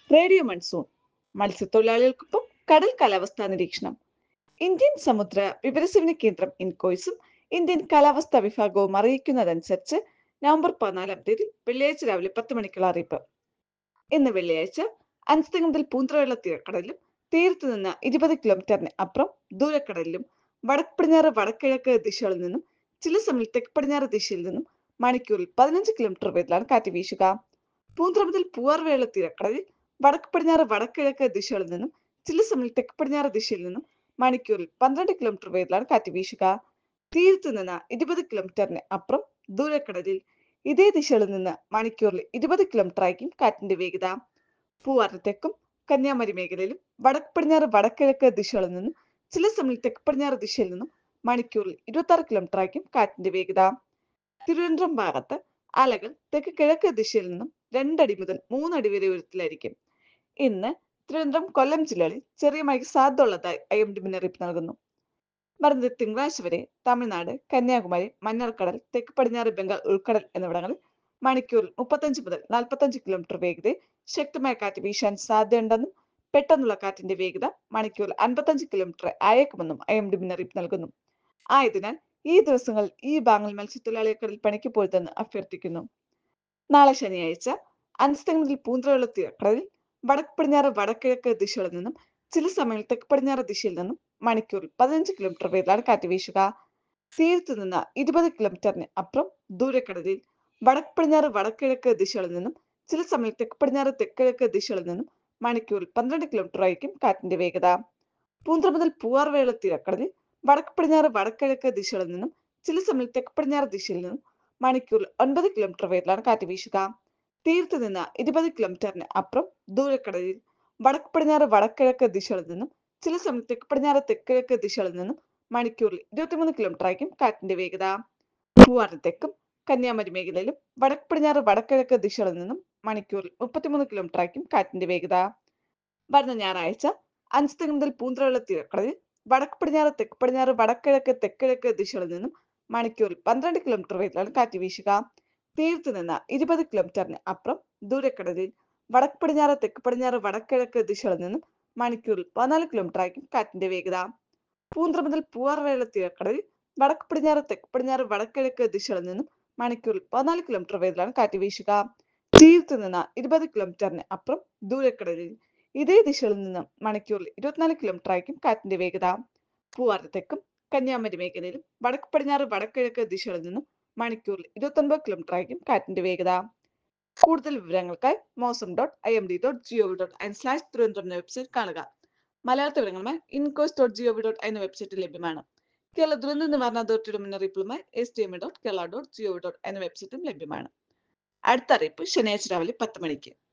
radio monsoon മത്സ്യത്തൊഴിലാളികൾക്കൊപ്പം കടൽ കാലാവസ്ഥാ നിരീക്ഷണം ഇന്ത്യൻ സമുദ്ര വിവരസേവന കേന്ദ്രം ഇൻകോയ്സും ഇന്ത്യൻ കാലാവസ്ഥാ വിഭാഗവും അറിയിക്കുന്നതനുസരിച്ച് നവംബർ പതിനാലാം തീയതി വെള്ളിയാഴ്ച രാവിലെ പത്ത് മണിക്കുള്ള അറിയിപ്പ് ഇന്ന് വെള്ളിയാഴ്ച അൻസ്തംഗം മുതൽ പൂന്തറവെള്ള തീരക്കടലിലും തീരത്ത് നിന്ന് ഇരുപത് കിലോമീറ്ററിന് അപ്പുറം ദൂരക്കടലിലും വടക്ക് പടിഞ്ഞാറ് വടക്കിഴക്ക് ദിശകളിൽ നിന്നും ചില സമയം തെക്ക് പടിഞ്ഞാറ് ദിശയിൽ നിന്നും മണിക്കൂറിൽ പതിനഞ്ച് കിലോമീറ്റർ വേഗത്തിലാണ് കാറ്റ് വീശുക പൂന്തറ മുതൽ പൂവാർവേള തീരക്കടലിൽ വടക്ക് പടിഞ്ഞാറ് വടക്കിഴക്ക് ദിശകളിൽ നിന്നും ചില സമയം തെക്ക് പടിഞ്ഞാറ് ദിശയിൽ നിന്നും മണിക്കൂറിൽ പന്ത്രണ്ട് കിലോമീറ്റർ വേഗത്തിലാണ് കാറ്റ് വീശുക തീരത്ത് നിന്ന് ഇരുപത് കിലോമീറ്ററിന് അപ്പുറം ദൂരക്കടലിൽ ഇതേ ദിശകളിൽ നിന്ന് മണിക്കൂറിൽ ഇരുപത് കിലോമീറ്റർ ആയിരിക്കും കാറ്റിന്റെ വേഗത പൂവാറിന് തെക്കും കന്യാകുമാരി മേഖലയിലും വടക്ക് പടിഞ്ഞാറ് വടക്കിഴക്ക് ദിശകളിൽ നിന്നും ചില സമയം തെക്ക് പടിഞ്ഞാറ് ദിശയിൽ നിന്നും മണിക്കൂറിൽ ഇരുപത്തി ആറ് കിലോമീറ്റർ ആയിരിക്കും കാറ്റിന്റെ വേഗത തിരുവനന്തപുരം ഭാഗത്ത് അലകൾ തെക്ക് കിഴക്ക് ദിശയിൽ നിന്നും രണ്ടടി മുതൽ മൂന്നടി വരെ ഉയരത്തിലായിരിക്കും ഇന്ന് തിരുവനന്തപുരം കൊല്ലം ജില്ലകളിൽ ചെറിയ മഴയ്ക്ക് സാധ്യത ഉള്ളതായി ഐ എം ഡി മുന്നറിയിപ്പ് നൽകുന്നു വരുന്നത് തിങ്കളാഴ്ച വരെ തമിഴ്നാട് കന്യാകുമാരി മണ്ണാർക്കടൽ തെക്ക് പടിഞ്ഞാറ് ബംഗാൾ ഉൾക്കടൽ എന്നിവിടങ്ങളിൽ മണിക്കൂറിൽ മുപ്പത്തഞ്ച് മുതൽ നാൽപ്പത്തഞ്ച് കിലോമീറ്റർ വേഗതയിൽ ശക്തമായ കാറ്റ് വീശാൻ സാധ്യതയുണ്ടെന്നും പെട്ടെന്നുള്ള കാറ്റിന്റെ വേഗത മണിക്കൂറിൽ അൻപത്തഞ്ച് കിലോമീറ്റർ ആയേക്കുമെന്നും ഐ എം ഡി മുന്നറിയിപ്പ് നൽകുന്നു ആയതിനാൽ ഈ ദിവസങ്ങളിൽ ഈ ഭാഗങ്ങളിൽ മത്സ്യത്തൊഴിലാളികൾ കടൽ പണിക്ക് പോരുതെന്ന് അഭ്യർത്ഥിക്കുന്നു നാളെ ശനിയാഴ്ച അൻസ്തങ്ങളിൽ പൂന്തറയുള്ള തീരക്കടലിൽ വടക്ക് പടിഞ്ഞാറ് വടക്കിഴക്ക് ദിശകളിൽ നിന്നും ചില സമയങ്ങളിൽ തെക്ക് പടിഞ്ഞാറ് ദിശയിൽ നിന്നും മണിക്കൂറിൽ പതിനഞ്ച് കിലോമീറ്റർ വേഗത്തിലാണ് കാറ്റ് വീശുക തീരത്ത് നിന്ന് ഇരുപത് കിലോമീറ്ററിന് അപ്പുറം ദൂരക്കടലിൽ വടക്ക് പടിഞ്ഞാറ് വടക്കിഴക്ക് ദിശകളിൽ നിന്നും ചില സമയത്ത് തെക്ക് പടിഞ്ഞാറ് തെക്കിഴക്ക് ദിശകളിൽ നിന്നും മണിക്കൂറിൽ പന്ത്രണ്ട് കിലോമീറ്റർ ആയിരിക്കും കാറ്റിന്റെ വേഗത പൂന്തറ മുതൽ പൂവാർവേള തീരക്കടലിൽ വടക്ക് പടിഞ്ഞാറ് വടക്കിഴക്ക് ദിശകളിൽ നിന്നും ചില സമയത്ത് തെക്ക് പടിഞ്ഞാറ് ദിശയിൽ നിന്നും മണിക്കൂറിൽ ഒൻപത് കിലോമീറ്റർ വേഗത്തിലാണ് കാറ്റ് വീശുക തീരത്ത് നിന്ന് ഇരുപത് കിലോമീറ്ററിന് അപ്പുറം ദൂരക്കടലിൽ വടക്ക് പടിഞ്ഞാറ് വടക്കിഴക്ക് ദിശകളിൽ നിന്നും ചില സമയത്ത് തെക്ക് പടിഞ്ഞാറ് തെക്കിഴക്ക് ദിശകളിൽ നിന്നും മണിക്കൂറിൽ ഇരുപത്തിമൂന്ന് കിലോമീറ്റർ ആയിരിക്കും കാറ്റിന്റെ വേഗത പൂവാറിന് തെക്കും കന്യാകുമാരി മേഖലയിലും വടക്ക് പടിഞ്ഞാറ് വടക്കിഴക്ക് ദിശകളിൽ നിന്നും മണിക്കൂറിൽ മുപ്പത്തിമൂന്ന് കിലോമീറ്റർ ആയിരിക്കും കാറ്റിന്റെ വേഗത വരുന്ന ഞായറാഴ്ച അഞ്ച് മുതൽ പൂന്തറവെള്ള തീരക്കടലിൽ വടക്ക് പടിഞ്ഞാറ് തെക്ക് പടിഞ്ഞാറ് വടക്കിഴക്ക് തെക്കിഴക്ക് ദിശകളിൽ നിന്നും മണിക്കൂറിൽ പന്ത്രണ്ട് കിലോമീറ്റർ വേഗത്തിലാണ് കാറ്റ് വീശുക തീരത്ത് നിന്ന് ഇരുപത് കിലോമീറ്ററിന് അപ്പുറം ദൂരക്കടലിൽ വടക്ക് പടിഞ്ഞാറ് തെക്ക് പടിഞ്ഞാറ് വടക്കിഴക്ക് ദിശകളിൽ നിന്നും മണിക്കൂറിൽ പതിനാല് കിലോമീറ്റർ ആയിരിക്കും കാറ്റിന്റെ വേഗത പൂന്തറ മുതൽ പൂവാർവേള തീരക്കടലിൽ വടക്ക് പടിഞ്ഞാറ് തെക്ക് പടിഞ്ഞാറ് വടക്കിഴക്ക് ദിശകളിൽ നിന്നും മണിക്കൂറിൽ പതിനാല് കിലോമീറ്റർ വേഗത്തിലാണ് കാറ്റ് വീശുക തീരത്ത് നിന്ന് ഇരുപത് കിലോമീറ്ററിന് അപ്പുറം ദൂരക്കടലിൽ ഇതേ ദിശകളിൽ നിന്ന് മണിക്കൂറിൽ ഇരുപത്തിനാല് കിലോമീറ്റർ ആയിരിക്കും കാറ്റിന്റെ വേഗത പൂവാറിന് തെക്കും കന്യാകുമാരി മേഖലയിലും വടക്ക് പടിഞ്ഞാറ് വടക്കിഴക്ക് ദിശകളിൽ നിന്നും മണിക്കൂറിൽ ഇരുപത്തൊൻപത് കിലോമീറ്റർ ആയിരിക്കും കാറ്റിന്റെ വേഗത കൂടുതൽ വിവരങ്ങൾക്കായി Mausam dot I M D dot gov dot in slash Thiruvananthapuram എന്ന വെബ്സൈറ്റ് കാണുക മലയാള വിവരങ്ങളുമായി ഇൻകോസ് ഡോട്ട് ജിഒവി ഡോട്ട് എന്ന വെബ്സൈറ്റിൽ ലഭ്യമാണ് കേരള ദുരന്ത നിവാരണ അതോറിറ്റിയുടെ മുന്നറിയിപ്പുമായി S T M dot Kerala dot gov dot എന്ന വെബ്സൈറ്റും ലഭ്യമാണ് അടുത്ത അറിയിപ്പ് ശനിയാഴ്ച രാവിലെ പത്ത് മണിക്ക്